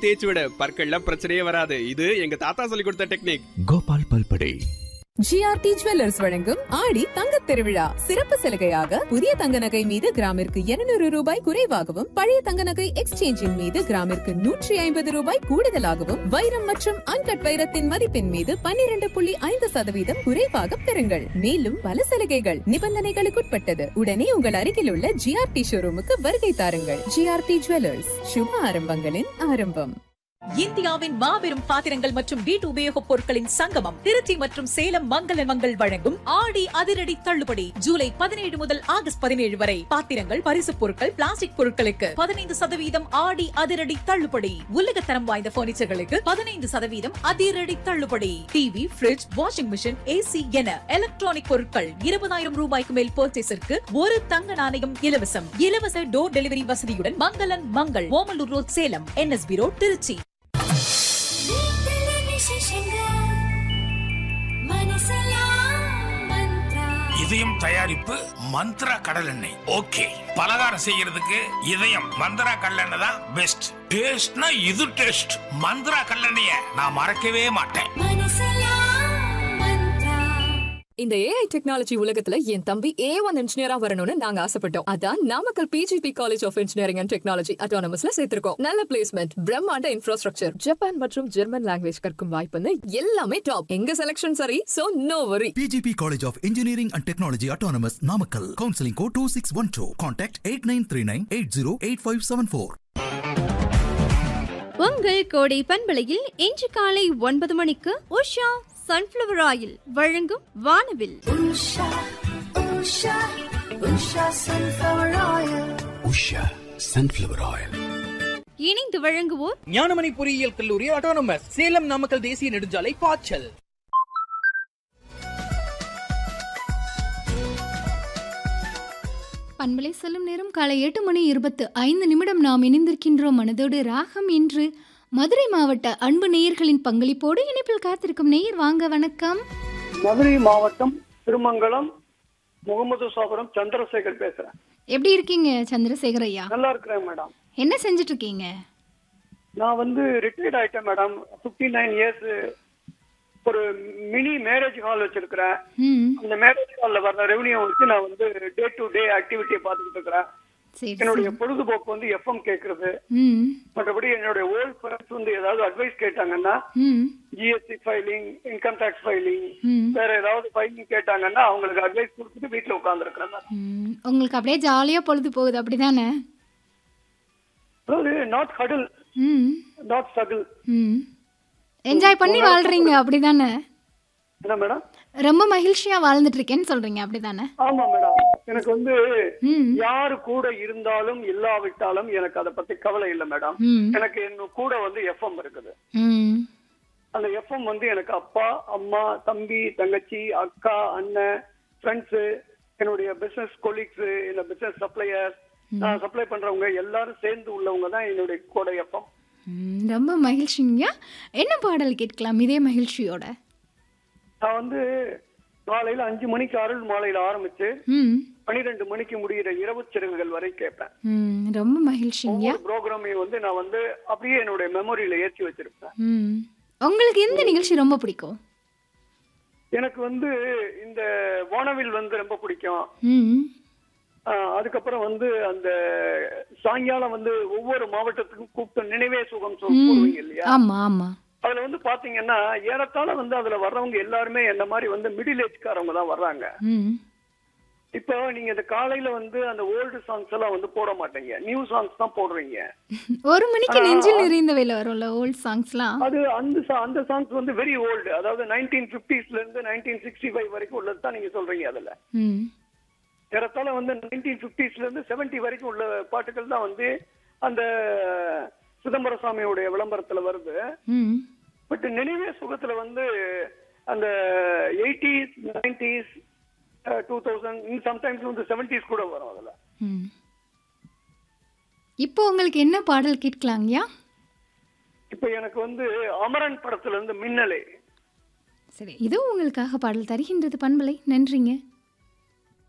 தேய்ச்சி விட பற்கள்ல பிரச்சனையே வராது இது எங்க தாத்தா சொல்லி கொடுத்த டெக்னிக் கோபால் பல்படை ஜிஆர்டி ஜுவல்லர்ஸ் வழங்கும் ஆடி தங்கத் திருவிழா சிறப்பு சலுகையாக புதிய தங்க நகை மீது கிராமிற்கு 200 ரூபாய் குறைவாகவும் பழைய தங்க நகை எக்ஸ்சேஞ்சின் மீது கிராமிற்கு நூற்றி ஐம்பது ரூபாய் கூடுதலாகவும் வைரம் மற்றும் அன்கட் வைரத்தின் மதிப்பின் மீது 12.5% புள்ளி ஐந்து சதவீதம் குறைவாக பெறுங்கள் மேலும் பல சலுகைகள் நிபந்தனைகளுக்குட்பட்டது உடனே உங்கள் அருகில் உள்ள ஜிஆர்டி ஷோரூமுக்கு வருகை தாருங்கள் ஜிஆர்டி ஜுவல்லர்ஸ் சுப ஆரம்பங்களின் ஆரம்பம் இந்தியாவின் மாபெரும் பாத்திரங்கள் மற்றும் வீட்டு உபயோகப் பொருட்களின் சங்கமம் திருச்சி மற்றும் சேலம் மங்கள மங்கள் வழங்கும் ஆடி அதிரடி தள்ளுபடி ஜூலை பதினேழு முதல் ஆகஸ்ட் பதினேழு வரை பாத்திரங்கள் பரிசுப் பொருட்கள் பிளாஸ்டிக் பொருட்களுக்கு பதினைந்து சதவீதம் ஆடி அதிரடி தள்ளுபடி உலகத்தரம் வாய்ந்த பர்னிச்சர்களுக்கு பதினைந்து சதவீதம் அதிரடி தள்ளுபடி TV fridge washing machine AC என எலக்ட்ரானிக் பொருட்கள் இருபதாயிரம் ரூபாய்க்கு மேல் பர்ச்சேஸிற்கு ஒரு தங்க நாணயம் இலவசம் இலவச டோர் டெலிவரி வசதியுடன் மங்களன் Mangal Omalur road Salem NSB road Trichy Idhayam தயாரிப்பு மந்த்ரா கடல் எண்ணெய் ஓகே பலகாரம் செய்யறதுக்கு இதயம் மந்த்ரா கடலெண்ணெய் தான் பெஸ்ட் டேஸ்ட்னா இது டேஸ்ட் மந்த்ரா கடலெண்ணெய நான் மறக்கவே மாட்டேன் இந்த ஏஐ டெக்னாலஜி உலகத்துல என் தம்பி ஏ ஒன் இன்ஜினியரா வரணும்னு நாங்க ஆசைப்பட்டோம் அதான் Namakkal PGP college of engineering and technology அட்டானமஸ்ல சேர்த்திருக்கோம் நல்ல பிளேஸ்மெண்ட் பிரம்மாண்ட இன்ஃப்ராஸ்ட்ரக்சர் ஜப்பான் மற்றும் ஜெர்மன் லாங்குவேஜ் கற்கும் வாய்ப்புன்னு எல்லாமே டாப் எங்க செலக்ஷன் சரி so no worry PGP College of Engineering and Technology Autonomous Namakkal. Counseling code 2612. Contact 8939 உங்கள் கோடை பண்பலையில் இன்று காலை ஒன்பது மணிக்கு உஷா சன்ஃப்ளவர் ஆயில் வழங்கும் வானவில் உஷா சன்ஃப்ளவர் ஆயில் இணைந்து வழங்குவோர் ஞானமணி பொறியியல் கல்லூரி ஆட்டோனமஸ் சேலம் நாமக்கல் தேசிய நெடுஞ்சாலை பாய்ச்சல் பண்பலை செல்லும் நேரம் காலை எட்டு மணி இருபத்து ஐந்து நிமிடம் நாம் இணைந்திருக்கின்றோம் மனதோடு ராகம் இன்று மதுரை மாவட்ட அன்பு நேயர்களின் பங்களிப்போடு இணைப்பில் காத்திருக்கும் நேயர் வாங்க வணக்கம் மதுரை மாவட்டம் திருமங்கலம் முகமது சாபரம் சந்திரசேகர் பேசுறேன் எப்படி இருக்கீங்க சந்திரசேகர் ஐயா நல்லா இருக்கிறேன் மேடம் என்ன செஞ்சுட்டு இருக்கீங்க நான் வந்து ரிட்டையர்ட் ஆயிட்டேன் மேடம் ஃபிஃப்டி நைன் இயர்ஸ் ஒரு மினி மேரேஜ் ஹால் வச்சிருக்கிறேன் ம் அந்த மேரேஜ் ஹால்ல வர்ற ரெவன்யூ வச்சு நான் வந்து டே டு டே ஆக்டிவிட்டியை பார்த்துக்கிட்டு இருக்கிறேன் சரி என்னுடைய சரி பொழுதுபோக்கு வந்து எஃப்எம் கேட்கறது ம் மற்றபடி என்னுடைய ஓல்ட் ஃப்ரெண்ட்ஸ் வந்து ஏதாவது அட்வைஸ் கேட்டாங்கன்னா ம் GST filing income tax filing ம் வேற ஏதாவது ஃபைலிங் கேட்டாங்கன்னா அவங்களுக்கு அட்வைஸ் கொடுத்துட்டு வீட்டுல உட்காந்துருக்கிறேன் ம். உங்களுக்கு அப்படியே ஜாலியா பொழுது போகுது அப்படிதானே அதாவது நாட் ஹடில் ம் நாட் ஸ்ட்ரகிள் ம் என்ஜாய் பண்ணி வாழ்றீங்க அப்படிதானே என்ன மேடம் ரொம்ப மகிழ்ச்சியா வாழ்ந்துட்டு இருக்கேன்னு சொல்றீங்க அப்படிதானே ஆமா மேடம் எனக்கு வந்து ம் யாரு கூட இருந்தாலும் இல்லாவிட்டாலும் எனக்கு அதை பத்தி கவலை இல்லை மேடம் ம் எனக்கு என்ன கூட வந்து எஃப்எம் இருக்குது ம் அந்த எஃப்எம் வந்து எனக்கு அப்பா அம்மா தம்பி தங்கச்சி அக்கா அண்ணன் ஃப்ரெண்ட்ஸ் என்னுடைய பிசினஸ் கொலீக்ஸ் என்ன பிசினஸ் சப்ளையர் நான் சப்ளை பண்றவங்க எல்லாரும் சேர்ந்து உள்ளவங்க தான் என்னுடைய கூட எஃப்எம் ம், ரொம்ப மகிழ்ச்சிங்க என்ன பாடல் கேட்கலாம் இதே மகிழ்ச்சியோட நான் வந்து காலையில அஞ்சு மணிக்கு அருள் மாலையில ஆரம்பிச்சு ம் பனிரெண்டு மணிக்கு முடியிற இரவு சிறகுகள் வரை கேட்பேன் ம் ரொம்ப மகிழ்ச்சிங்க ஒவ்வொரு ப்ரோக்ராமையும் வந்து நான் வந்து அப்படியே என்னுடைய மெமரியில ஏற்றி வச்சிருப்பேன் ம் உங்களுக்கு எந்த நிகழ்ச்சி ரொம்ப பிடிக்கும் எனக்கு வந்து இந்த வானவில் வந்து ரொம்ப பிடிக்கும் ம் ஆஹ் அதுக்கப்புறம் வந்து அந்த சாயங்காலம் வந்து ஒவ்வொரு மாவட்டத்துக்கும் கூப்பிட்டு நினைவே சுகம் சொல் ம் போடுவீங்க இல்லையா ஆமா ஆமா அதுல வந்து பாத்தீங்கன்னா ஏறத்தாழ வந்து அதுல வர்றவங்க எல்லாருமே என்ன மாதிரி வந்து மிடில் ஏஜ்காரவங்க தான் வர்றாங்க ம் இப்போ நீங்க இந்த காலையில வந்து அந்த ஓல்டு சாங்ஸ் எல்லாம் வந்து போட மாட்டீங்க நியூ சாங்ஸ் தான் போடுறீங்க ஒரு மணிக்கு நெஞ்சில் நிறைந்தவையில் வரும்ல ஓல்ட் சாங்ஸ்லாம் அது அந்த sa- அந்த சாங்ஸ் வந்து வெரி ஓல்டு அதாவது நைன்டீன் பிப்டிஸ்ல இருந்து நைன்டீன் சிக்ஸ்டி ஃபைவ் வரைக்கும் உள்ளது தான் நீங்க சொல்றீங்க அதுல ம் ஏறத்தாழ வந்து நைன்டீன் பிப்டிஸ்ல இருந்து செவன்டி வரைக்கும் உள்ள பாட்டுகள் தான் வந்து அந்த சிதம்பர சாமியுடைய விளம்பரத்துல வருது ம் பட் நினைவே சுகத்துல வந்து அந்த eighties nineties two thousand sometimes வந்து செவன்டிஸ் கூட வரும் அதுல ம் இப்போ உங்களுக்கு என்ன பாடல் கேட்கலாங்கய்யா இப்போ எனக்கு வந்து அமரன் படத்துல இருந்து மின்னலே சரி இதோ உங்களுக்காக பாடல் தருகின்றது பண்பலை நன்றிங்க